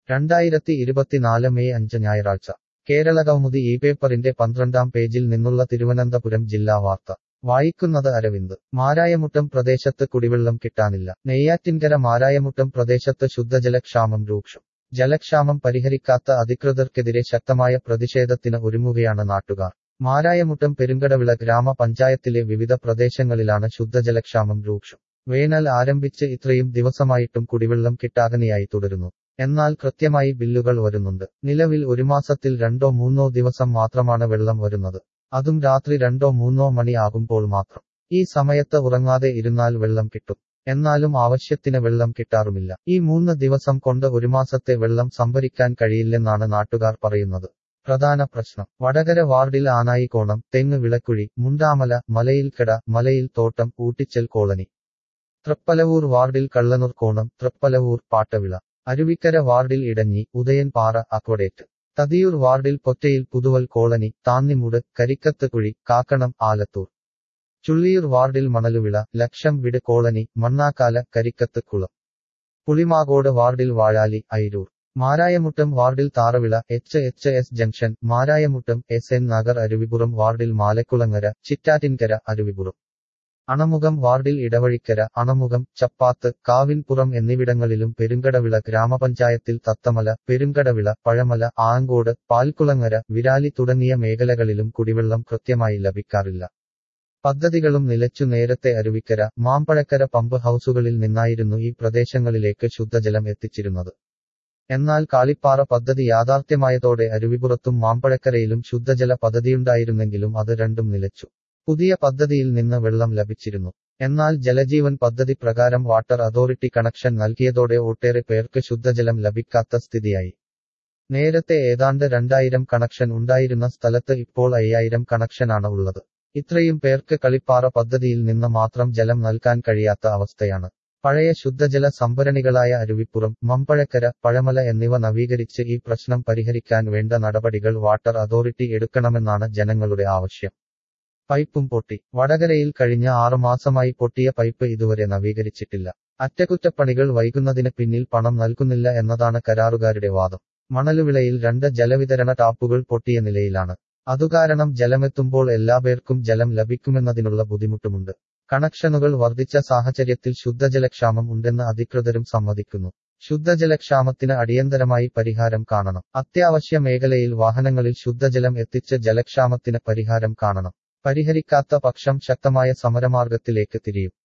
രണ്ടായിരത്തി ഇരുപത്തിനാല് മെയ് അഞ്ച് ഞായറാഴ്ച കേരളകൗമുദി ഈ പേപ്പറിന്റെ പന്ത്രണ്ടാം പേജിൽ നിന്നുള്ള തിരുവനന്തപുരം ജില്ലാ വാർത്ത വായിക്കുന്നത് അരവിന്ദ് മാരായമുട്ടം പ്രദേശത്ത് കുടിവെള്ളം കിട്ടാനില്ല നെയ്യാറ്റിൻകര മാരായമുട്ടം പ്രദേശത്ത് ശുദ്ധജലക്ഷാമം രൂക്ഷം ജലക്ഷാമം പരിഹരിക്കാത്ത അധികൃതർക്കെതിരെ ശക്തമായ പ്രതിഷേധത്തിന് ഒരുങ്ങുകയാണ് നാട്ടുകാർ മാരായമുട്ടം പെരുങ്കടവിള ഗ്രാമപഞ്ചായത്തിലെ വിവിധ പ്രദേശങ്ങളിലാണ് ശുദ്ധജലക്ഷാമം രൂക്ഷം വേനൽ ആരംഭിച്ച് ഇത്രയും ദിവസമായിട്ടും കുടിവെള്ളം കിട്ടാകനെയായി തുടരുന്നു എന്നാൽ കൃത്യമായി ബില്ലുകൾ വരുന്നുണ്ട് നിലവിൽ ഒരു മാസത്തിൽ രണ്ടോ മൂന്നോ ദിവസം മാത്രമാണ് വെള്ളം വരുന്നത് അതും രാത്രി രണ്ടോ മൂന്നോ മണി ആകുമ്പോൾ മാത്രം ഈ സമയത്ത് ഉറങ്ങാതെ ഇരുന്നാൽ വെള്ളം കിട്ടും എന്നാലും ആവശ്യത്തിന് വെള്ളം കിട്ടാറുമില്ല ഈ മൂന്ന് ദിവസം കൊണ്ട് ഒരു മാസത്തെ വെള്ളം സംഭരിക്കാൻ കഴിയില്ലെന്നാണ് നാട്ടുകാർ പറയുന്നത് പ്രധാന പ്രശ്നം വടകര വാർഡിൽ ആനായിക്കോണം തെങ്ങ് വിളക്കുഴി മുണ്ടാമല മലയിൽക്കട മലയിൽ തോട്ടം ഊട്ടിച്ചൽ കോളനി തൃപ്പലവൂർ വാർഡിൽ കള്ളനൂർ കോണം തൃപ്പലവൂർ പാട്ടവിള അരുവിക്കര വാർഡിൽ ഇടഞ്ഞി ഉദയൻപാറ അക്വഡേറ്റ് തതിയൂർ വാർഡിൽ പൊറ്റയിൽ പുതുവൽ കോളനി താന്നിമുട് കരിക്കത്ത് കുഴി കാക്കണം ആലത്തൂർ ചുള്ളിയൂർ വാർഡിൽ മണലുവിള ലക്ഷം വിട് കോളനി മണ്ണാക്കാല കരിക്കത്ത് കുളം പുളിമാകോട് വാർഡിൽ വാഴാലി ഐരൂർ മാരായമുട്ടം വാർഡിൽ Tharavila H H S junction Marayamuttam S N Nagar Aruvipuram വാർഡിൽ മാലക്കുളങ്ങര ചിറ്റാറ്റിൻകര അരുവിപുറം അണമുഖം വാർഡിൽ ഇടവഴിക്കര അണമുഖം ചപ്പാത്ത് കാവിൻപുറം എന്നിവിടങ്ങളിലും പെരുങ്കടവിള ഗ്രാമപഞ്ചായത്തിൽ തത്തമല പെരുങ്കടവിള പഴമല ആങ്കോട് പാൽക്കുളങ്ങര വിരാലി തുടങ്ങിയ മേഖലകളിലും കുടിവെള്ളം കൃത്യമായി ലഭിക്കാറില്ല പദ്ധതികളും നിലച്ചു നേരത്തെ അരുവിക്കര മാമ്പഴക്കര പമ്പ് ഹൌസുകളിൽ നിന്നായിരുന്നു ഈ പ്രദേശങ്ങളിലേക്ക് ശുദ്ധജലം എത്തിച്ചിരുന്നത് എന്നാൽ കാളിപ്പാറ പദ്ധതി യാഥാർത്ഥ്യമായതോടെ അരുവിപുറത്തും മാമ്പഴക്കരയിലും ശുദ്ധജല പദ്ധതിയുണ്ടായിരുന്നെങ്കിലും അത് രണ്ടും നിലച്ചു പുതിയ പദ്ധതിയിൽ നിന്ന് വെള്ളം ലഭിച്ചിരുന്നു എന്നാൽ ജലജീവൻ പദ്ധതി പ്രകാരം വാട്ടർ അതോറിറ്റി കണക്ഷൻ നൽകിയതോടെ ഒട്ടേറെ പേർക്ക് ശുദ്ധജലം ലഭിക്കാത്ത സ്ഥിതിയായി നേരത്തെ ഏതാണ്ട് രണ്ടായിരം കണക്ഷൻ ഉണ്ടായിരുന്ന സ്ഥലത്ത് ഇപ്പോൾ അയ്യായിരം കണക്ഷനാണ് ഉള്ളത് ഇത്രയും പേർക്ക് കളിപ്പാറ പദ്ധതിയിൽ നിന്ന് മാത്രം ജലം നൽകാൻ കഴിയാത്ത അവസ്ഥയാണ് പഴയ ശുദ്ധജല സംഭരണികളായ അരുവിപ്പുറം മമ്പഴക്കര പഴമല എന്നിവ നവീകരിച്ച് ഈ പ്രശ്നം പരിഹരിക്കാൻ വേണ്ട നടപടികൾ വാട്ടർ അതോറിറ്റി എടുക്കണമെന്നാണ് ജനങ്ങളുടെ ആവശ്യം പൈപ്പും പൊട്ടി വടകരയിൽ കഴിഞ്ഞ ആറുമാസമായി പൊട്ടിയ പൈപ്പ് ഇതുവരെ നവീകരിച്ചിട്ടില്ല അറ്റകുറ്റപ്പണികൾ വൈകുന്നതിന് പിന്നിൽ പണം നൽകുന്നില്ല എന്നതാണ് കരാറുകാരുടെ വാദം മണലുവിളയിൽ രണ്ട് ജലവിതരണ ടാപ്പുകൾ പൊട്ടിയ നിലയിലാണ് അതുകാരണം ജലമെത്തുമ്പോൾ എല്ലാപേർക്കും ജലം ലഭിക്കുമെന്നതിനുള്ള ബുദ്ധിമുട്ടുമുണ്ട് കണക്ഷനുകൾ വർദ്ധിച്ച സാഹചര്യത്തിൽ ശുദ്ധജലക്ഷാമം ഉണ്ടെന്ന് അധികൃതരും സമ്മതിക്കുന്നു ശുദ്ധജലക്ഷാമത്തിന് അടിയന്തരമായി പരിഹാരം കാണണം അത്യാവശ്യ മേഖലയിൽ വാഹനങ്ങളിൽ ശുദ്ധജലം എത്തിച്ച് ജലക്ഷാമത്തിന് പരിഹാരം കാണണം പരിഹരിക്കാത്ത പക്ഷം ശക്തമായ സമരമാർഗത്തിലേക്ക് തിരിയും